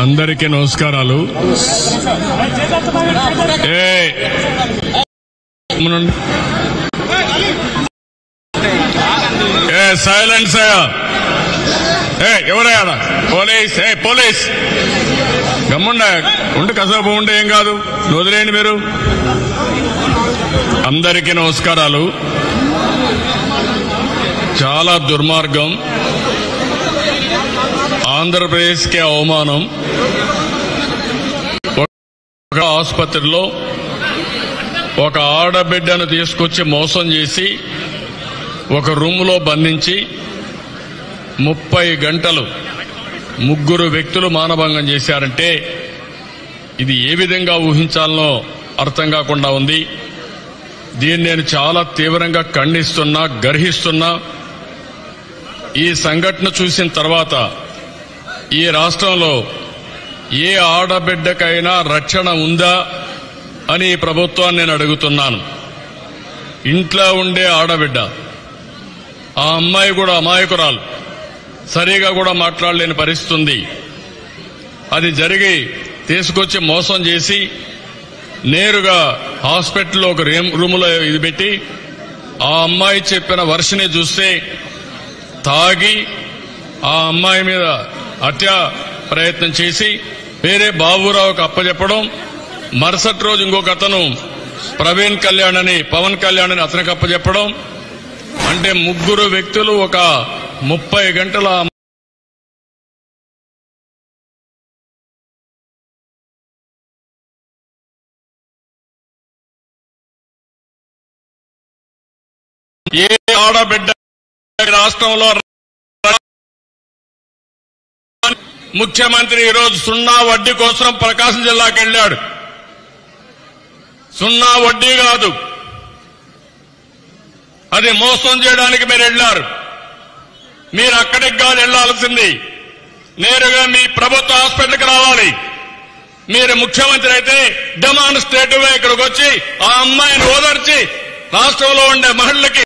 అందరికీ నమస్కారాలు ఏ మనండి. ఏ సైలెన్స్ ఏ ఎవరయ్యాడ పోలీస్ ఏ పోలీస్ గమ్ముండ ఉండి కసపు ఉంటే ఏం కాదు వదిలేయండి మీరు అందరికీ నమస్కారాలు చాలా దుర్మార్గం ఆంధ్రప్రదేశ్కి అవమానం ఒక ఆసుపత్రిలో ఒక ఆడబిడ్డను తీసుకొచ్చి మోసం చేసి ఒక రూములో బంధించి ముప్పై గంటలు ముగ్గురు వ్యక్తులు మానభంగం చేశారంటే ఇది ఏ విధంగా ఊహించాలనో అర్థం కాకుండా ఉంది దీన్ని నేను చాలా తీవ్రంగా ఖండిస్తున్నా గర్హిస్తున్నా ఈ సంఘటన చూసిన తర్వాత ఈ రాష్ట్రంలో ఏ ఆడబిడ్డకైనా రక్షణ ఉందా అని ఈ ప్రభుత్వాన్ని నేను అడుగుతున్నాను ఇంట్లో ఉండే ఆడబిడ్డ ఆ అమ్మాయి కూడా అమాయకురాలు సరిగా కూడా మాట్లాడలేని పరిస్థితి ఉంది అది జరిగి తీసుకొచ్చి మోసం చేసి నేరుగా హాస్పిటల్లో ఒక రూమ్- రూములో ఇది పెట్టి ఆ అమ్మాయి చెప్పిన వర్షని చూస్తే తాగి ఆ అమ్మాయి మీద హత్య ప్రయత్నం చేసి వేరే బాబురావుకు అప్పచెప్పడం మరుసటి రోజు ఇంకొక అతను ప్రవీణ్ కళ్యాణ్ అని పవన్ కళ్యాణ్ అని అతనికి అప్పచెప్పడం అంటే ముగ్గురు వ్యక్తులు ఒక ముప్పై గంటల ఏ ఆడబిడ్డ రాష్ట్రంలో ముఖ్యమంత్రి ఈరోజు సున్నా వడ్డీ కోసం ప్రకాశం జిల్లాకి వెళ్ళాడు సున్నా వడ్డీ కాదు అది మోసం చేయడానికి మీరు వెళ్ళారు మీరు అక్కడికి కాదు వెళ్లాల్సింది నేరుగా మీ ప్రభుత్వ హాస్పిటల్కి రావాలి మీరు ముఖ్యమంత్రి అయితే డెమాన్స్ట్రేటివ్ గా ఇక్కడికి వచ్చి ఆ అమ్మాయిని ఓదార్చి రాష్ట్రంలో ఉండే మహిళలకి